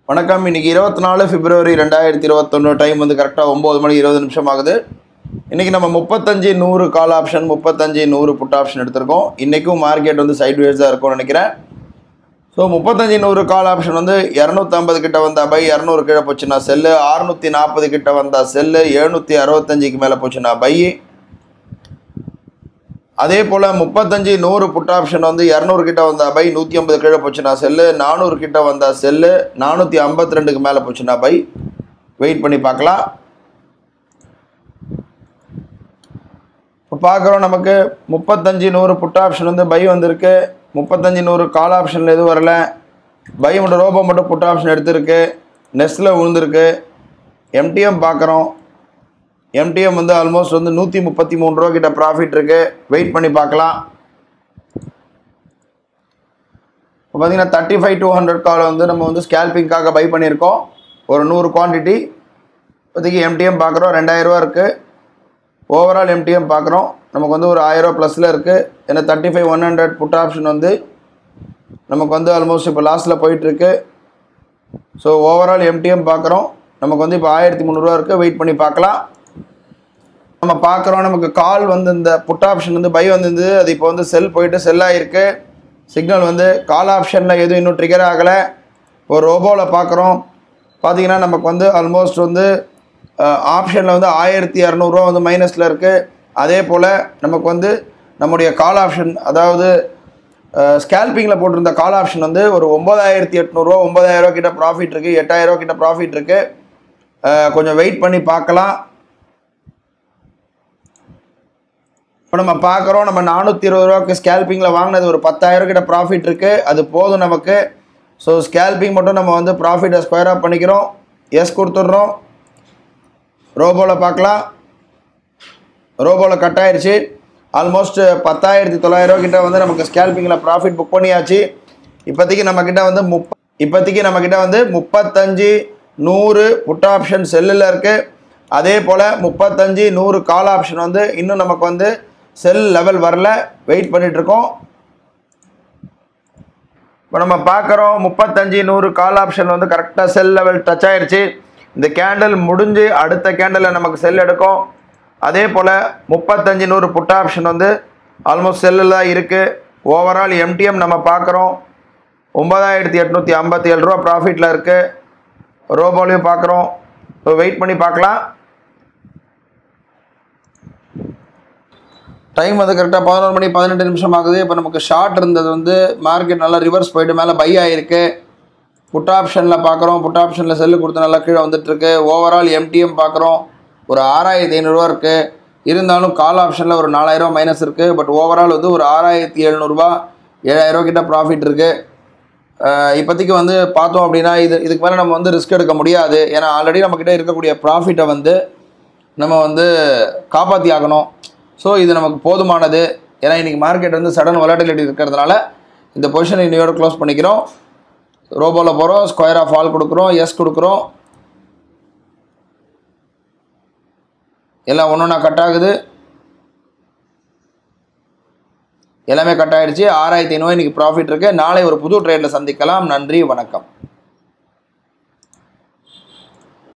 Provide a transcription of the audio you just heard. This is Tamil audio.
வணக்கம் இன்னைக்கு இருபத்தி நாலு பிப்ரவரி ரெண்டாயிரத்தி இருபத்தொன்று டைம் வந்து கரெக்டாக ஒம்பது மணி இருபது நிமிஷம் ஆகுது இன்றைக்கி நம்ம முப்பத்தஞ்சு நூறு கால் ஆப்ஷன் முப்பத்தஞ்சு நூறு புட் ஆப்ஷன் எடுத்திருக்கோம் இன்றைக்கும் மார்க்கெட் வந்து சைட் வேஸ் தான் இருக்கும்னு நினைக்கிறேன் ஸோ முப்பத்தஞ்சு நூறு கால் ஆப்ஷன் வந்து இரநூத்தம்பது கிட்ட வந்தா பை இரநூறு கீழே போச்சுன்னா செல்லு அறுநூற்றி நாற்பது கிட்ட வந்தா செல்லு எழுநூற்றி அறுபத்தஞ்சுக்கு மேலே போச்சுன்னா பை அதே போல் முப்பத்தஞ்சு நூறு புட் ஆப்ஷன் வந்து இரநூறு கிட்ட வந்தா பை நூற்றி ஐம்பது கீழே போச்சுன்னா செல்லு நானூறு கிட்ட வந்தா செல்லு நானூற்றி ஐம்பத்தி ரெண்டுக்கு மேலே போச்சுன்னா பை வெயிட் பண்ணி பார்க்கலாம் இப்போ பார்க்குறோம் நமக்கு முப்பத்தஞ்சு நூறு புட் ஆப்ஷன் வந்து பை வந்திருக்கு முப்பத்தஞ்சு நூறு கால் ஆப்ஷனில் எதுவும் வரல பை மட்டும் ரோபோ மட்டும் புட் ஆப்ஷன் எடுத்திருக்கு நெஸ்ட்டில் விழுந்திருக்கு எம்டிஎம் பார்க்குறோம் எம்டிஎம் வந்து ஆல்மோஸ்ட் வந்து நூற்றி முப்பத்தி மூணு ரூபா கிட்ட ப்ராஃபிட் இருக்குது வெயிட் பண்ணி பார்க்கலாம் இப்போ பார்த்தீங்கன்னா thirty five two hundred call வந்து நம்ம வந்து ஸ்கேல்பிங்காக பை பண்ணியிருக்கோம் ஒரு நூறு குவான்டிட்டி இப்போதைக்கு எம்டிஎம் பார்க்குறோம் ரெண்டாயிரரூவா இருக்குது ஓவரால் எம்டிஎம் பார்க்குறோம் நமக்கு வந்து ஒரு ஆயிரரூவா ப்ளஸில் இருக்குது ஏன்னா thirty five one hundred put option வந்து நமக்கு வந்து ஆல்மோஸ்ட் இப்போ லாஸ்ட்டில் போயிட்டுருக்கு ஸோ ஓவரால் எம்டிஎம் பார்க்குறோம் நமக்கு வந்து இப்போ ஆயிரத்தி முந்நூறுரூவா இருக்குது வெயிட் பண்ணி பார்க்கலாம் நம்ம பார்க்குறோம் நமக்கு கால் வந்து இந்த புட் ஆப்ஷன் வந்து பை வந்திருந்தது அது இப்போ வந்து செல் போயிட்டு செல் ஆகிருக்கு சிக்னல் வந்து கால் ஆப்ஷனில் எதுவும் இன்னும் ட்ரிகர் ஆகலை ஒரு ரோபோவில் பார்க்குறோம் பார்த்தீங்கன்னா நமக்கு வந்து ஆல்மோஸ்ட் வந்து ஆப்ஷனில் வந்து ஆயிரத்தி இரநூறுவா வந்து மைனஸில் இருக்குது அதே போல் நமக்கு வந்து நம்முடைய கால் ஆப்ஷன் அதாவது ஸ்கேல்பிங்கில் போட்டிருந்த கால் ஆப்ஷன் வந்து ஒரு ஒம்பதாயிரத்தி எட்நூறுவா ஒம்பதாயிரரூவா கிட்ட ப்ராஃபிட் இருக்குது எட்டாயிரரூவா கிட்ட ப்ராஃபிட் இருக்குது கொஞ்சம் வெயிட் பண்ணி பார்க்கலாம் இப்போ நம்ம பார்க்குறோம் நம்ம நானூற்றி இருபது ரூபாய்க்கு ஸ்கேல்பிங்கில் வாங்கினது ஒரு பத்தாயிரம் கிட்ட ப்ராஃபிட் இருக்குது அது போதும் நமக்கு ஸோ ஸ்கேல்பிங் மட்டும் நம்ம வந்து ப்ராஃபிட்டை ஸ்கொயர் ஆஃப் பண்ணிக்கிறோம் எஸ் கொடுத்துட்றோம் ரோபோவில் பார்க்கலாம் ரோபோவில் கட் ஆயிடுச்சு ஆல்மோஸ்ட் பத்தாயிரத்தி தொள்ளாயிரம் கிட்ட வந்து நமக்கு ஸ்கேல்பிங்கில் ப்ராஃபிட் புக் பண்ணியாச்சு இப்போதைக்கு நம்மக்கிட்ட வந்து முப்ப இப்போதைக்கு நம்மக்கிட்ட வந்து முப்பத்தஞ்சு நூறு புட் ஆப்ஷன் செல்லில் இருக்குது அதே போல் முப்பத்தஞ்சு நூறு கால் ஆப்ஷன் வந்து இன்னும் நமக்கு வந்து செல் லெவல் வரல வெயிட் பண்ணிகிட்ருக்கோம் இப்போ நம்ம பார்க்குறோம் முப்பத்தஞ்சு நூறு கால் ஆப்ஷன் வந்து கரெக்டாக செல் லெவல் டச் ஆயிடுச்சு இந்த கேண்டில் முடிஞ்சு அடுத்த கேண்டலில் நமக்கு செல் எடுக்கும் அதே போல் முப்பத்தஞ்சு நூறு புட் ஆப்ஷன் வந்து ஆல்மோஸ்ட் செல்லில் தான் இருக்குது ஓவரால் எம்டிஎம் நம்ம பார்க்குறோம் ஒம்பதாயிரத்தி எட்நூற்றி ஐம்பத்தி ஏழு ரூபா ப்ராஃபிட்டில் இருக்குது ரோபோலையும் பார்க்குறோம் ஸோ வெயிட் பண்ணி பார்க்கலாம் டைம் வந்து கரெக்டாக பதினோரு மணி பதினெட்டு நிமிஷம் ஆகுது இப்போ நமக்கு ஷார்ட் இருந்தது வந்து மார்க்கெட் நல்லா ரிவர்ஸ் போயிட்டு மேலே பை ஆகிருக்கு புட் ஆப்ஷனில் பார்க்குறோம் புட் ஆப்ஷனில் செல்லு கொடுத்து நல்லா கீழே வந்துட்டுருக்கு ஓவரால் எம்டிஎம் பார்க்குறோம் ஒரு ஆறாயிரத்தி ஐநூறுரூவா இருக்குது இருந்தாலும் கால் ஆப்ஷனில் ஒரு நாலாயிரம் மைனஸ் இருக்குது பட் ஓவரால் வந்து ஒரு ஆறாயிரத்தி எழுநூறுபா ஏழாயிரரூவா கிட்ட ப்ராஃபிட் இருக்குது இப்போதைக்கு வந்து பார்த்தோம் அப்படின்னா இது இதுக்கு மேலே நம்ம வந்து ரிஸ்க் எடுக்க முடியாது ஏன்னா ஆல்ரெடி நம்மக்கிட்ட இருக்கக்கூடிய ப்ராஃபிட்டை வந்து நம்ம வந்து காப்பாற்றி ஆகணும் ஸோ இது நமக்கு போதுமானது ஏன்னா இன்றைக்கி மார்க்கெட் வந்து சடன் வொலாட்டிலிட்டி இருக்கிறதுனால இந்த பொசிஷனை இன்னையோட க்ளோஸ் பண்ணிக்கிறோம் ரோபோவில் போகிறோம் ஸ்கொயர் ஆஃப் ஆல் கொடுக்குறோம் எஸ் கொடுக்குறோம் எல்லாம் ஒன்று ஒன்றா கட் ஆகுது எல்லாமே கட் ஆகிடுச்சு ஆறாயிரத்தி ஐநூறு இன்றைக்கி ப்ராஃபிட் இருக்குது நாளை ஒரு புது ட்ரேடில் சந்திக்கலாம் நன்றி வணக்கம்